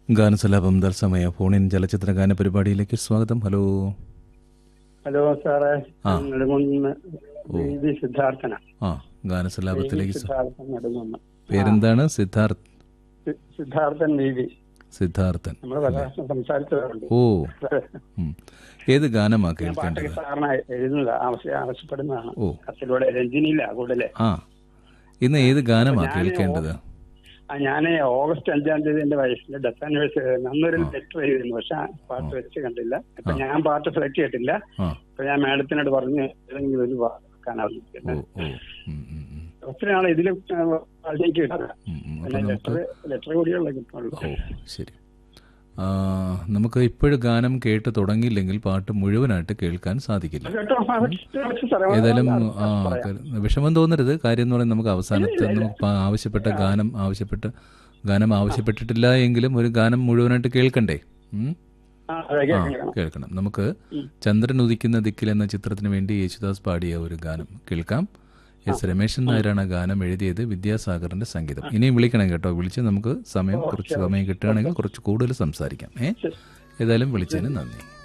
ഗാനസലാപം തത്സമയ ഫോണിൻ ചലച്ചിത്ര ഗാന പരിപാടിയിലേക്ക് സ്വാഗതം ഹലോ ഹലോ സാറേ ആ. നെടുങ്കുന്ന് ഇത് സിദ്ധാർത്ഥന ആ ഗാനസലാപത്തിലേക്ക് സ്വാ- സിദ്ധാർത്ഥൻ നെടുങ്കുന്ന് പേരെന്താണ് സിദ്ധാർത്ഥ് സി- സിദ്ധാർത്ഥൻ ദീപി സിദ്ധാർത്ഥൻ നമ്മൾ പല പ്രാവശ്യം സംസാരിച്ചതുണ്ട് ഓ ഉം. ഏത് ഗാനമാ കേൾക്കേണ്ടത് പാട്ടൊക്കെ സാറിന് എഴുതുന്നത് ആവശ്യ ആവശ്യപ്പെടുന്നതാണ് ഓ. കത്തിലൂടെ രഞ്ജിനിയില്ല കൂടുതലെ ആ ഇന്ന് ഏത് ഗാനമാ കേൾക്കേണ്ടത് ആ ഞാൻ ഓഗസ്റ്റ് അഞ്ചാം തീയതി എന്റെ വയസ്സിന്റെ ഡെത്ത് ആനിവേഴ്സറി അന്നൊരു ലെറ്റർ എഴുതുന്നു പക്ഷെ ആ പാട്ട് വെച്ച് കണ്ടില്ല ഇപ്പൊ ഞാൻ പാട്ട് സെലക്ട് ചെയ്തിട്ടില്ല ആ അപ്പൊ ഞാൻ മാഡത്തിനോട് പറഞ്ഞു ഏതെങ്കിലും ഒരു ഓ വെക്കാനാവും ഓ ഉം, ഉം, ഉം. ഒത്തിരി നാളെ ഇതിലും അതിലേക്ക് കിട്ടാം ഉം, ഉം. പിന്നെ അപ്പൊ ലെറ്റർ നമുക്ക് ലെറ്റർ കൂടിയുള്ള കിട്ടുള്ളൂ ഓ ശരി ആ, നമുക്ക് ഇപ്പോഴും ഗാനം കേട്ട് തുടങ്ങിയില്ലെങ്കിൽ പാട്ട് മുഴുവനായിട്ട് കേൾക്കാൻ സാധിക്കില്ല കേട്ടോ ആ, വെച്ച് സാറേ, ഏതായാലും ആ, ആ പറയാം. വിഷമം തോന്നരുത് കാര്യം എന്ന് പറയുന്നത് നമുക്ക് അവസാനത്തെ നമുക്ക് പ- ആവശ്യപ്പെട്ട ഗാനം ആവശ്യപ്പെട്ട് ഗാനം ആവശ്യപ്പെട്ടിട്ടില്ല എങ്കിലും ഒരു ഗാനം മുഴുവനായിട്ട് കേൾക്കണ്ടേ ഉം? ആ, അതെ, ആ കേൾക്കണം. കേൾക്കണം നമുക്ക് ചന്ദ്രൻ ഉദിക്കുന്ന ദിക്കിൽ എന്ന ചിത്രത്തിന് വേണ്ടി യേശുദാസ് പാടിയ ഒരു ഗാനം കേൾക്കാം എസ് രമേശൻ നായരാണ് ആ ഗാനം എഴുതിയത് വിദ്യാസാഗറിന്റെ സംഗീതം ഇനിയും വിളിക്കണം കേട്ടോ വിളിച്ച് നമുക്ക് സമയം കുറച്ച് സമയം കിട്ടുകയാണെങ്കിൽ കുറച്ച് കൂടുതൽ സംസാരിക്കാം ഏ ഏതായാലും വിളിച്ചതിന് നന്ദി